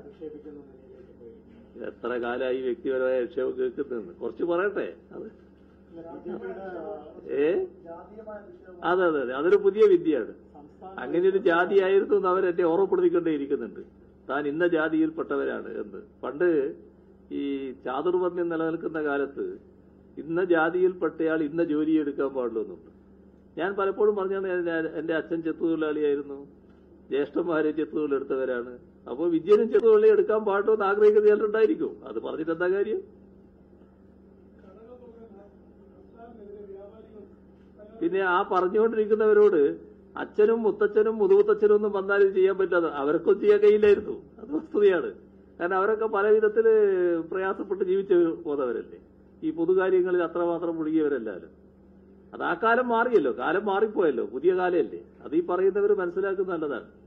അധിക്ഷേപിക്കുന്ന നിലയിലേക്ക് പോയി എത്ര കാലമായി ഈ വ്യക്തിപരമായ അക്ഷേപം കേൾക്കുന്നതെന്ന് കുറച്ച് പറയട്ടെ അത് ഏ ജാതീയമായ വിഷയം അതെ അതെ അതെ അതൊരു പുതിയ വിദ്യയാണ് സംസ്ഥാന അങ്ങനെ ഒരു ജാതിയായിരുന്നു എന്ന് അവരെന്നെ ഓർമ്മപ്പെടുത്തിക്കൊണ്ടേയിരിക്കുന്നുണ്ട് താൻ ഇന്ന ജാതിയിൽപ്പെട്ടവരാണ് എന്ന് പണ്ട് ഈ ചാതുർവർണ്ണ്യം നിലനിൽക്കുന്ന കാലത്ത് ഇന്ന ജാതിയിൽപ്പെട്ടയാൾ ഇന്ന ജോലി എടുക്കാൻ പാടുള്ളൂ എന്നുണ്ട് ഞാൻ പലപ്പോഴും പറഞ്ഞാണ് ഞാൻ- എന്റെ അച്ഛൻ ചെത്തുതൊഴിലാളിയായിരുന്നു ജ്യേഷ്ഠന്മാരെ ചെത്തുതൊഴിൽ എടുത്തവരാണ് അപ്പോൾ വിദ്യനും ചെത്തുതൊഴിൽ എടുക്കാൻ പാടുമോ എന്ന് ആഗ്രഹിക്കുന്ന ചിലരുണ്ടായിരിക്കും അത് പറഞ്ഞിട്ട് എന്താ കാര്യം പിന്നെ ആ പറഞ്ഞുകൊണ്ടിരിക്കുന്നവരോട് അച്ഛനും മുത്തച്ഛനും മുതുമുത്തച്ഛനും ഒന്നും വന്നാൽ ഇത് ചെയ്യാൻ പറ്റാതെ അവർക്കും ചെയ്യാൻ കഴിയില്ലായിരുന്നു അത് വസ്തുതയാണ് കാരണം അവരൊക്കെ പല വിധത്തില് പ്രയാസപ്പെട്ട് ജീവിച്ചു പോന്നവരല്ലേ ഈ പൊതുകാര്യങ്ങളിൽ അത്രമാത്രം മുഴുകിയവരല്ലാലും അത് ആ കാലം മാറിയല്ലോ കാലം മാറിപ്പോയല്ലോ പുതിയ കാലമല്ലേ അത് ഈ പറയുന്നവർ മനസ്സിലാക്കുന്നത് നല്ലതാണ്